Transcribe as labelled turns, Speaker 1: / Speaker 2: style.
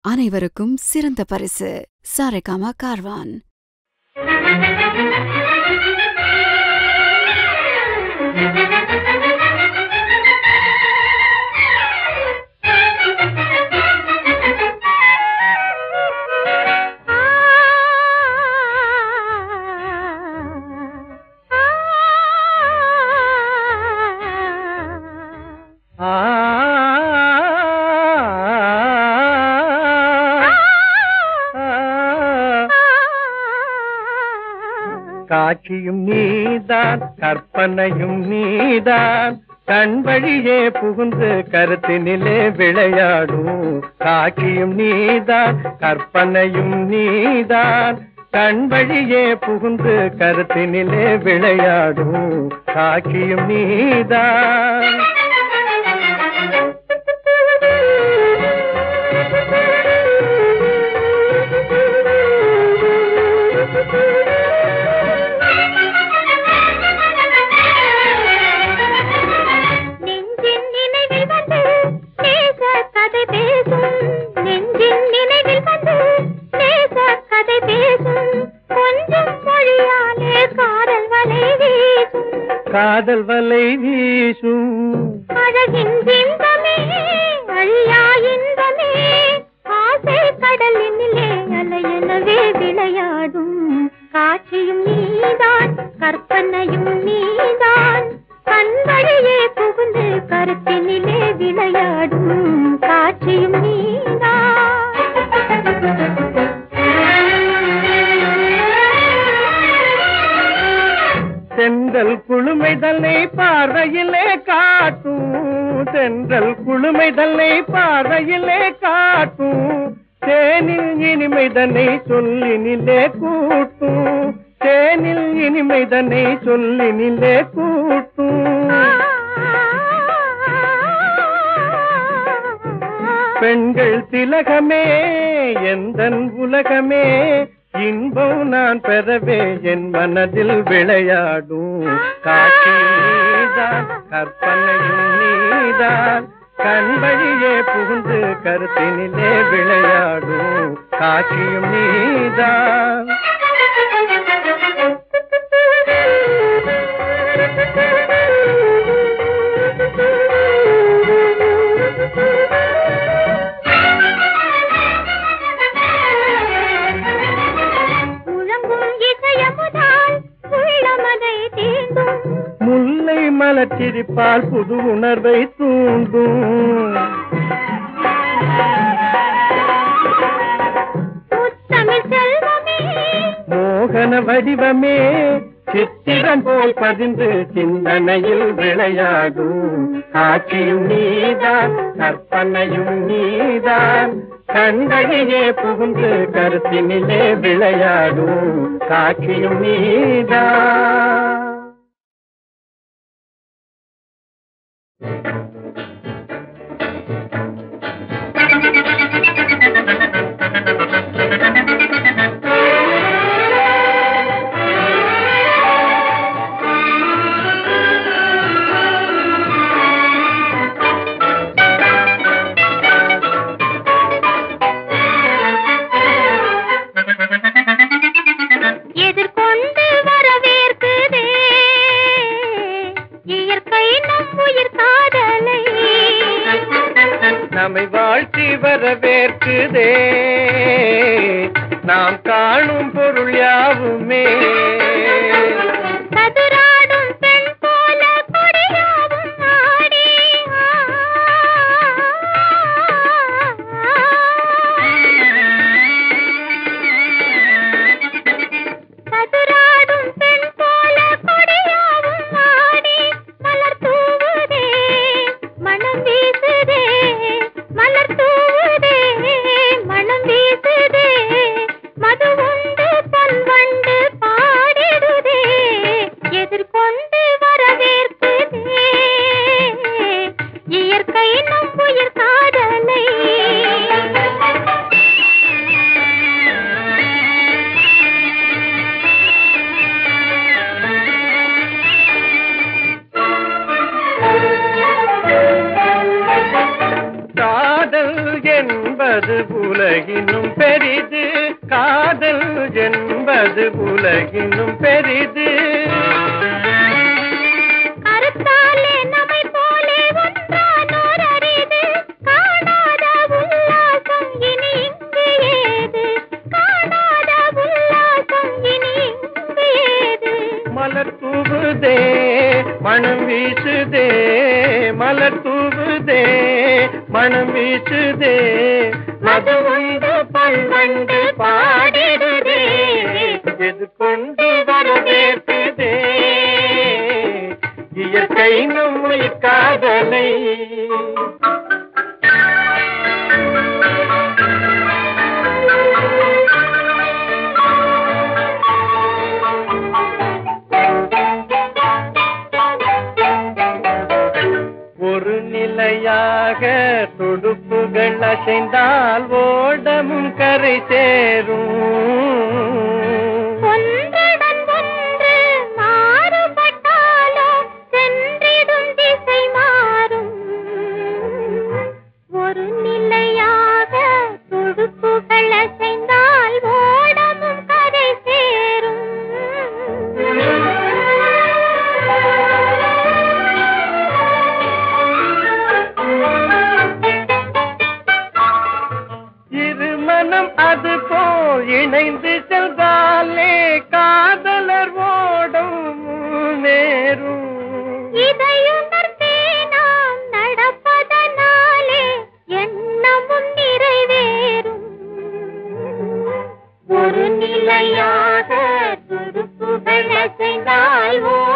Speaker 1: அனைவருக்கும் சிறந்த பரிசு சாரேகாமா கார்வான்
Speaker 2: காட்சியும் நீதான் கற்பனையும் நீதான் கண் வழியே புகுந்து கருத்தினிலே விளையாடும் காட்சியும் நீதான் கற்பனையும் நீதான் கண் வழியே புகுந்து கருத்தினிலே விளையாடும் காட்சியும் நீதான்
Speaker 3: நெஞ்சின் நினைவில் வந்து நேச கதை பேசும் நெஞ்சின் நினைவில் வந்து நேச கதை பேசும் கொஞ்சம் மொழியாலே காதல் வலை வீசும்
Speaker 2: காதல் வலை வீசும்
Speaker 3: அழகின் இன்பமே அழியா இன்பமே ஆசை கடலினிலே அலையெனவே விளையாடும் காட்சியும் நீதான் கற்பனையும் நீதான் கண் வழியே புகுந்து கருத்தினிலே விளையாடும் காட்சியும் நீதான்
Speaker 2: தென்றல் குளுமை தன்னை பார்வையிலே காட்டும் தென்றல் குளுமை தன்னை பார்வையிலே காட்டும் தேனில் இனிமை தன்னை சொல்லினிலே கூட்டும் தேனில் இனிமை தன்னை சொல்லினிலே கூட்டும் பெண்கள் திலகமே எந்தன் உலகமே இன்பம் நான் பெறவே என் மனதில் விளையாடும் காட்சி நீதான் கற்பனையும் நீதான் கண் வழியே புகுந்து கருத்தினிலே விளையாடும் காட்சியும் நீதான்
Speaker 3: முழங்கும் இசையமுதால் உள்ளமதை தீண்டும்
Speaker 2: முல்லை மலர்ச்சிரிப்பால் புது உணர்வை தூண்டும்
Speaker 3: முத்தமிழ் செல்வமே
Speaker 2: மோகன வடிவமே சித்திரம் போல் பதிந்து சிந்தனையில் விளையாடும் காட்சியும் நீதான் கற்பனையும் நீதான் கண்களிலே புகுந்து கருத்தினிலே விளையாடும் காட்சியும் நீதான்
Speaker 3: எதிர்கொண்டு வரவேற்குதே இயற்கை நம் உயிர் காதலை
Speaker 2: நம்மை வாழ்த்தி வரவேற்குதே நாம் காணும் பொருள் யாவுமே
Speaker 3: கதிராடும் பெண் போல கொடியாவும் ஆடி கதிராடும் பெண் போல கொடியாவும் ஆடி மலர் தூவுதே மனம் வீசுதே மலர் தூவுதே மனம் வீசுதே மது உண்டு பொன் வண்டு பாடி
Speaker 2: உலகினும் பெரிது காதல் என்பது உலகினும் பெரிது
Speaker 3: கருத்தாலே நம்மை போலே ஒன்றானோர் அரிது காணாத உல்லாசம் இனி இங்கு ஏது காணாத உல்லாசம் இனி இங்கு ஏது
Speaker 2: மலர் தூவுதே மனம் வீசுதே மலர் தூவுதே மனம் வீசுதே மது உண்டு பல்வண்டு பாடிடுதே எது கொண்டு வரவேற்குதே இயற்கை நம்மை காதலை ஒரு நிலையாக துடுப்புகள் அசைந்தால் ஓடமும் கரை சேரும்
Speaker 3: ஒன்றுடன் ஒன்று மாறுபட்டாலோ சென்றிடும் திசை மாறும் ஒரு நிலையாக துடுப்புகள் அசைந்தால் ஓடமும் கரை சேரும்
Speaker 2: இருமனம் அது போல் இணைந்து சென்றாலே காதலர் ஓடும் நேரும்
Speaker 3: இதையுணர்ந்தே நாம் நடப்பதனாலே எண்ணமும் நிறைவேறும் ஒரு நிலையாக துடுப்புகள் அசைந்தால் ஓ